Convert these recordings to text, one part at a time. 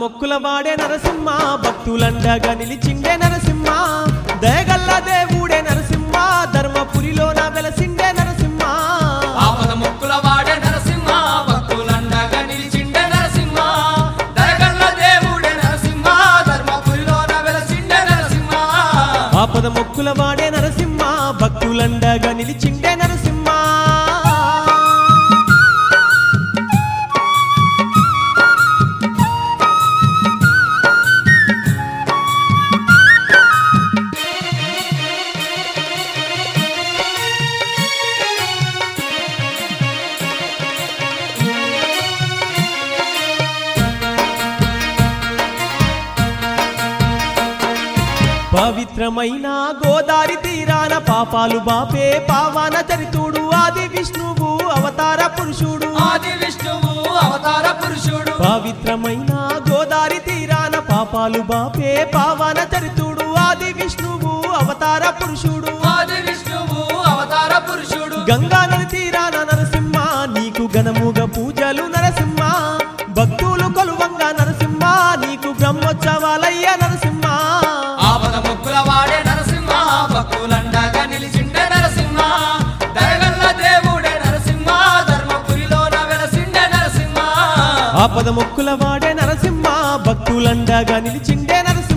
మొక్కుల వాడే నరసింహ భక్తులండగా నిలిచిండే నరసింహ దయగల్ల దేవుడే నరసింహ ధర్మపురిలోన వెలసిండే నరసింహ ఆపద మొక్కుల వాడే నరసింహ భక్తులండగా నిలిచిండే నరసింహ దయగల్ల దేవుడే నరసింహ ధర్మపురిలోన వెలసిండే నరసింహ ఆపద మొక్కుల వాడే నరసింహ భక్తులండగా నిలిచిండే నరసింహ పవిత్రమైన గోదారి తీరాన పాపాలు బాపే పావన చరితుడు ఆది విష్ణువు అవతార పురుషుడు ఆది విష్ణువు అవతార పురుషుడు పవిత్రమైన గోదారి తీరాన పాపాలు బాపే పావన చరితుడు ఆది విష్ణువు అవతార పురుషుడు ఆది విష్ణువు అవతార పురుషుడు గంగా నది తీరాన నరసింహ నీకు ఘనముగ పూజలు నరసింహ భక్తులు కొలువంగా నరసింహ నీకు బ్రహ్మోత్సవాలయ్య నరసింహ ఆపద మొక్కుల వాడే నరసింహ భక్తులండగా నిలిచిండే నరసింహ దయగల్ల దేవుడే నరసింహ ధర్మపురిలోన వెలసిండే నరసింహ ఆపద మొక్కుల వాడే నరసింహ భక్తులండగా నిలిచిండే నరసింహ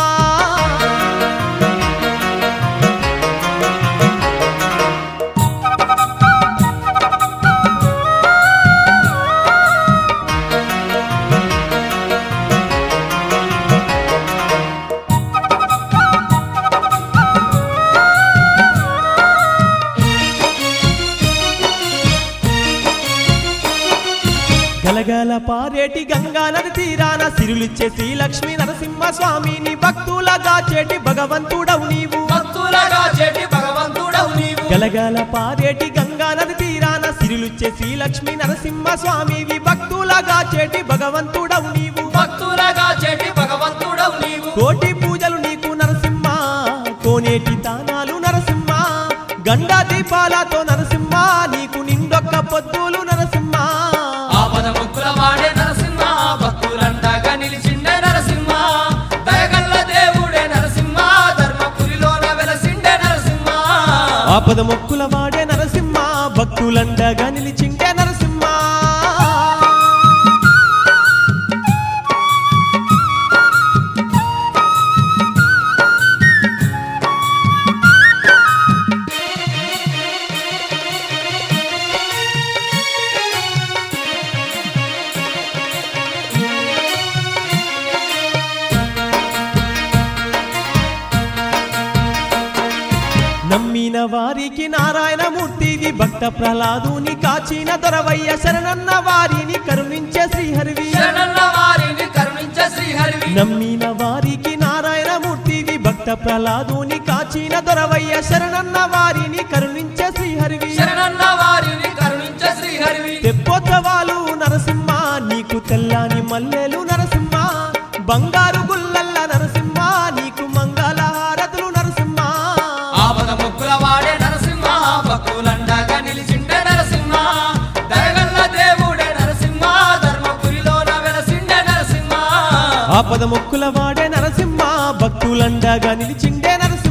గలగల పారేటి గంగా నది తీరాన సిరులిచ్చే శ్రీలక్ష్మి నరసింహ స్వామిని భక్తులగా చేటి భగవంతుడవు నీవు భక్తులగా చెటి భగవంతుడవు నీవు గలగల పారేటి గంగా నది తీరాన సిరులిచ్చే శ్రీలక్ష్మి నరసింహ స్వామివి భక్తులగా చేటి భగవంతుడవు నీవు భక్తులగా చెటి భగవంతుడవు నీవు కోటి పూజలు నీకు నరసింహ కోనేటి తానాలు నరసింహ గండా దీపాలతో నరసింహ నీకు నిండొక్క పొద్దులు నరసింహ ఆపద ముక్కుల వాడే నరసింహ భక్తులండగా నిలిచిండే నరసింహ దయగల్ల దేవుడే నరసింహ ధర్మపురిలోన వెలసిండే నరసింహ ఆపద మొక్కుల వాడే నరసింహ భక్తులండగా నిలిచిండే నరసింహ నమ్మిన వారికి నారాయణమూర్తివి భక్త ప్రహ్లాదుని కాచిన దొరవయ్య శరణన్న వారిని కరుణించే శ్రీహరివి శరణన్న వారిని కరుణించే శ్రీహరివి నమ్మిన వారికి నారాయణమూర్తివి భక్త ప్రహ్లాదుని కాచిన దొరవయ్య శరణన్న వారిని కరుణించే శ్రీహరివి శరణన్న వారిని కరుణించే శ్రీహరివి తెప్పోత్సవాలు నరసింహ నీకు తెల్లాని మల్లెలు నరసింహ బంగారు గుల్లల్ల నరసింహ నీకు మంగళ హారతులు నరసింహ ఆపద ముక్కుల వాడే నరసింహ భక్తులండగా నిలిచిండే నరసింహ దయగల్ల దేవుడే నరసింహ ధర్మపురిలోన వెలసిండే నరసింహ ఆపద మొక్కుల వాడే నరసింహ భక్తులండగా నిలిచిండే నరసింహ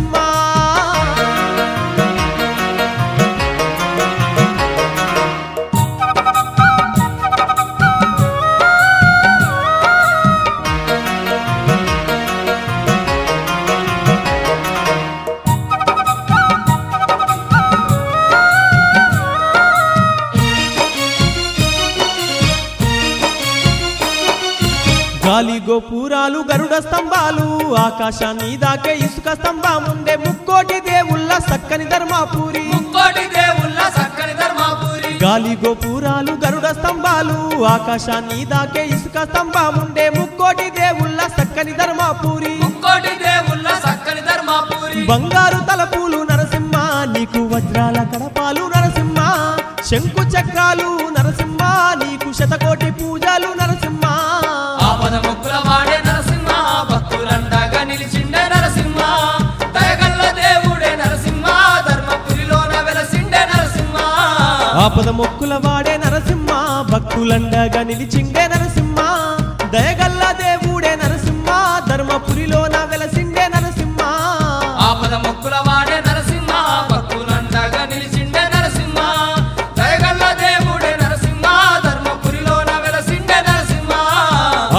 గాలి గోపురాలు గరుడ స్తంభాలు ఆకాశాన్ని దాకే ఇసుక స్తంభముండే ముక్కోటి దేవుళ్ళ సక్కని ధర్మాపూరి ముక్కోటి దేవుళ్ళ సక్కని ధర్మాపురి గాలి గోపురాలు గరుడ స్తంభాలు ఆకాశాన్ని దాకే ఇసుక స్తంభముండే ముక్కోటి దేవుళ్ళ సక్కని ధర్మాపూరి ముక్కోటి దేవుళ్ళ సక్కని ధర్మాపురి బంగారు తలపూలు నరసింహ నీకు వజ్రాల కడపాలు నరసింహ శంకు చక్రాలు నరసింహ నీకు శతకోటి పూజలు నరసింహ ఆపద ముక్కుల వాడే నరసింహ భక్తులండగా నిలిచిండే నరసింహ దయగల్ల దేవుడే నరసింహ ధర్మపురిలోన వెలసిండే నరసింహ ఆపద మొక్కుల వాడే నరసింహ భక్తులండగా నిలిచిండే నరసింహ దయగల్ల దేవుడే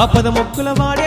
ఆపద మొక్కుల వాడే